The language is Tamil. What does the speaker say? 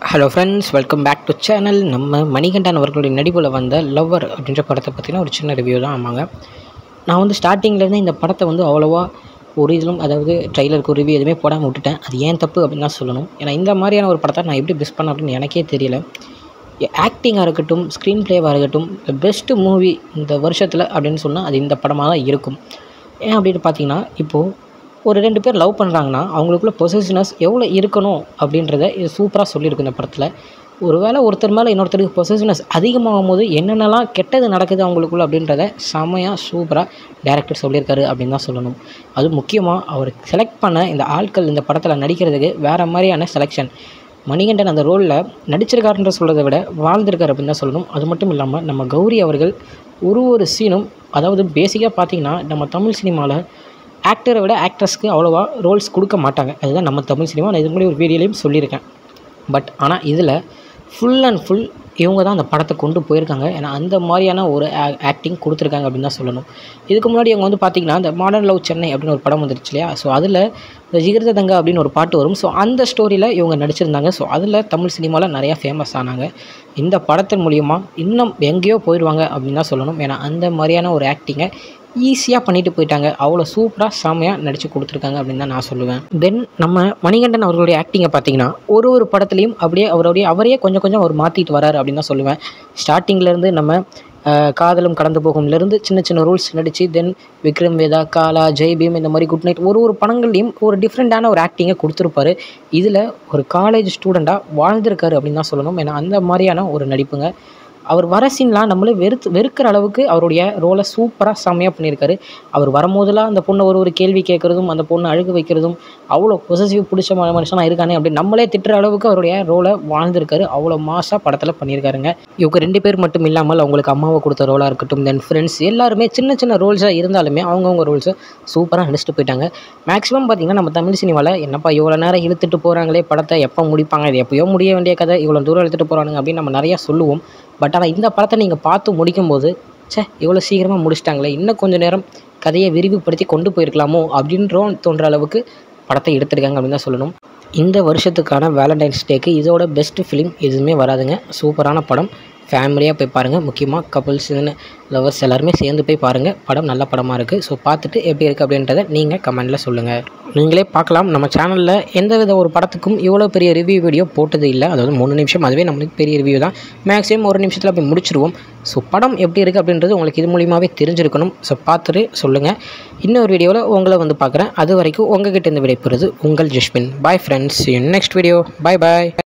hello friends welcome back to channel நம்ம மணிகண்டன் அவர்களுடைய நடிப்பில் வந்த லவ்வர் அப்படின்ற படத்தை பற்றின ஒரு சின்ன ரிவ்யூ தான் ஆமாங்க நான் வந்து ஸ்டார்டிங்லேருந்து இந்த படத்தை வந்து அவ்வளோவா ஒரு இதிலும் அதாவது ட்ரைலருக்கு ரிவ்யூ எதுவுமே போடாமல் விட்டுட்டேன் அது ஏன் தப்பு அப்படின்னு தான் சொல்லணும் ஏன்னா இந்த மாதிரியான ஒரு படத்தை நான் எப்படி பெஸ்ட் பண்ண அப்படின்னு எனக்கே தெரியல ஆக்டிங்காக இருக்கட்டும் ஸ்க்ரீன் ப்ளேவாக இருக்கட்டும் பெஸ்ட்டு மூவி இந்த வருஷத்தில் அப்படின்னு சொன்னால் அது இந்த படமாக தான் இருக்கும் ஏன் அப்படின்னு பார்த்தீங்கன்னா இப்போது ஒரு ரெண்டு பேர் லவ் பண்ணுறாங்கன்னா அவங்களுக்குள்ள பொசசிவ்னஸ் எவ்வளோ இருக்கணும் அப்படின்றத இது சூப்பராக சொல்லியிருக்கு இந்த படத்தில் ஒருவேளை ஒருத்தர் மேலே இன்னொருத்தருக்கு பொசசிவ்னஸ் அதிகமாகும் போது என்னென்னலாம் கெட்டது நடக்குது அவங்களுக்குள்ள அப்படின்றத செமையாக சூப்பராக டேரக்டர் சொல்லியிருக்காரு அப்படின்னு தான் சொல்லணும் அது முக்கியமாக அவர் செலக்ட் பண்ண இந்த ஆட்கள் இந்த படத்தில் நடிக்கிறதுக்கு வேறு மாதிரியான செலெக்ஷன் மணிகண்டன் அந்த ரோலில் நடிச்சிருக்காருன்ற சொல்கிறத விட வாழ்ந்திருக்காரு அப்படின்னு தான் சொல்லணும் அது மட்டும் இல்லாமல் நம்ம கௌரி அவர்கள் ஒரு ஒரு சீனும் அதாவது பேசிக்காக பார்த்தீங்கன்னா நம்ம தமிழ் சினிமாவில் ஆக்டரை விட ஆக்ட்ரஸ்க்கு அவ்வளோவா ரோல்ஸ் கொடுக்க மாட்டாங்க அதுதான் நம்ம தமிழ் சினிமா நான் இதுக்கு முன்னாடி ஒரு வீடியோலையும் சொல்லியிருக்கேன் பட் ஆனால் இதில் ஃபுல் அண்ட் ஃபுல் இவங்க தான் அந்த படத்தை கொண்டு போயிருக்காங்க ஏன்னா அந்த மாதிரியான ஒரு ஆக்டிங் கொடுத்துருக்காங்க அப்படின்னு தான் சொல்லணும் இதுக்கு முன்னாடி அவங்க வந்து பார்த்திங்கன்னா இந்த மாடர்ன் லவ் சென்னை அப்படின்னு ஒரு படம் வந்துருச்சு இல்லையா ஸோ அதில் இந்த ஜிகிருத தங்கா அப்படின்னு ஒரு பாட்டு வரும் ஸோ அந்த ஸ்டோரியில் இவங்க நடிச்சிருந்தாங்க ஸோ அதில் தமிழ் சினிமாவில் நிறையா ஃபேமஸ் ஆனாங்க இந்த படத்தின் மூலிமா இன்னும் எங்கேயோ போயிடுவாங்க அப்படின்னு தான் சொல்லணும் ஏன்னா அந்த மாதிரியான ஒரு ஆக்டிங்கை ஈஸியாக பண்ணிட்டு போயிட்டாங்க அவ்வளோ சூப்பராக செம்மையாக நடித்து கொடுத்துருக்காங்க அப்படின்னு தான் நான் சொல்லுவேன் தென் நம்ம மணிகண்டன் அவர்களுடைய ஆக்டிங்கை பார்த்தீங்கன்னா ஒரு ஒரு படத்துலையும் அப்படியே அவருடைய அவரையே கொஞ்சம் கொஞ்சம் அவர் மாற்றிட்டு வராரு அப்படின்னு தான் சொல்லுவேன் ஸ்டார்டிங்லேருந்து நம்ம அஹ், காதலும் கடந்து போகும்லேருந்து சின்ன சின்ன ரூல்ஸ் நடித்து தென் விக்ரம் வேதா காலா ஜெய் பீம் இந்த மாதிரி குட் நைட் ஒரு ஒரு படங்கள்லையும் ஒரு டிஃப்ரெண்ட்டான ஒரு ஆக்டிங்கை கொடுத்துருப்பாரு இதில் ஒரு காலேஜ் ஸ்டூடெண்ட்டாக வாழ்ந்திருக்காரு அப்படின்னு தான் சொல்லணும் ஏன்னா அந்த மாதிரியான ஒரு நடிப்புங்க அவர் வர சீன்லாம் நம்மளே வெறுத்து வெறுக்கிற அளவுக்கு அவருடைய ரோலை சூப்பராக செம்மையாக பண்ணியிருக்காரு அவர் வரும்போதெல்லாம் அந்த பொண்ணை ஒரு ஒரு கேள்வி கேட்குறதும் அந்த பொண்ணை அழுக வைக்கிறதும் அவ்வளோ பொசசிவ் பிடிச்ச ம- மனுஷனா இருக்கானே அப்படி நம்மளே திட்டுற அளவுக்கு அவருடைய ரோலை வாழ்ந்திருக்காரு அவ்வளோ மாசாக படத்தில் பண்ணியிருக்காருங்க இவங்க ரெண்டு பேர் மட்டும் இல்லாமல் அவங்களுக்கு அம்மாவை கொடுத்த ரோலாக இருக்கட்டும் தென் ஃப்ரெண்ட்ஸ் எல்லாருமே சின்ன சின்ன ரோல்ஸாக இருந்தாலுமே அவங்கவுங்க ரோல்ஸை சூப்பராக நடிச்சிட்டு போயிட்டாங்க மேக்ஸிமம் பார்த்தீங்கன்னா நம்ம தமிழ் சினிமாவில் என்னப்பா இவ்வளோ நேரம் இழுத்துட்டு போகிறாங்களே படத்தை எப்போ முடிப்பாங்க இது எப்போயோ முடிய வேண்டிய கதை இவ்வளோ தூரம் இழுத்துட்டு போகிறானுங்க அப்படின்னு நம்ம நிறையா சொல்லுவோம் பட் ஆனால் இந்த படத்தை நீங்கள் பார்த்து முடிக்கும்போது ச்சே இவ்வளோ சீக்கிரமாக முடிச்சிட்டாங்களே இன்னும் கொஞ்சம் நேரம் கதையை விரிவுபடுத்தி கொண்டு போயிருக்கலாமோ அப்படின்றோம் தோன்ற அளவுக்கு படத்தை எடுத்திருக்காங்க அப்படின்னு தான் சொல்லணும் இந்த வருஷத்துக்கான வேலண்டைன்ஸ் டேக்கு இதோட பெஸ்ட் ஃபிலிம் எதுவுமே வராதுங்க சூப்பரான படம் ஃபேமிலியாக போய் பாருங்கள் முக்கியமாக கப்புள்ஸ்னு லவர்ஸ் எல்லாருமே சேர்ந்து போய் பாருங்கள் படம் நல்ல படமாக இருக்குது ஸோ பார்த்துட்டு எப்படி இருக்குது அப்படின்றத நீங்கள் கமெண்டில் சொல்லுங்கள் நீங்களே பார்க்கலாம் நம்ம சேனலில் எந்த வித ஒரு படத்துக்கும் இவ்வளோ பெரிய ரிவ்யூ வீடியோ போட்டது இல்லை அதாவது மூணு நிமிஷம் அதுவே நம்மளுக்கு பெரிய ரிவ்யூ தான் மேக்ஸிமம் ஒரு நிமிஷத்தில் போய் முடிச்சிருவோம் ஸோ படம் எப்படி இருக்குது அப்படின்றது உங்களுக்கு இது மூலியமாகவே தெரிஞ்சிருக்கணும் ஸோ பார்த்துட்டு சொல்லுங்கள் இன்னொரு வீடியோவில் உங்களை வந்து பார்க்குறேன் அது வரைக்கும் உங்ககிட்ட இருந்து விடைபெறுது உங்கள் Jasmine bye friends next video bye பாய்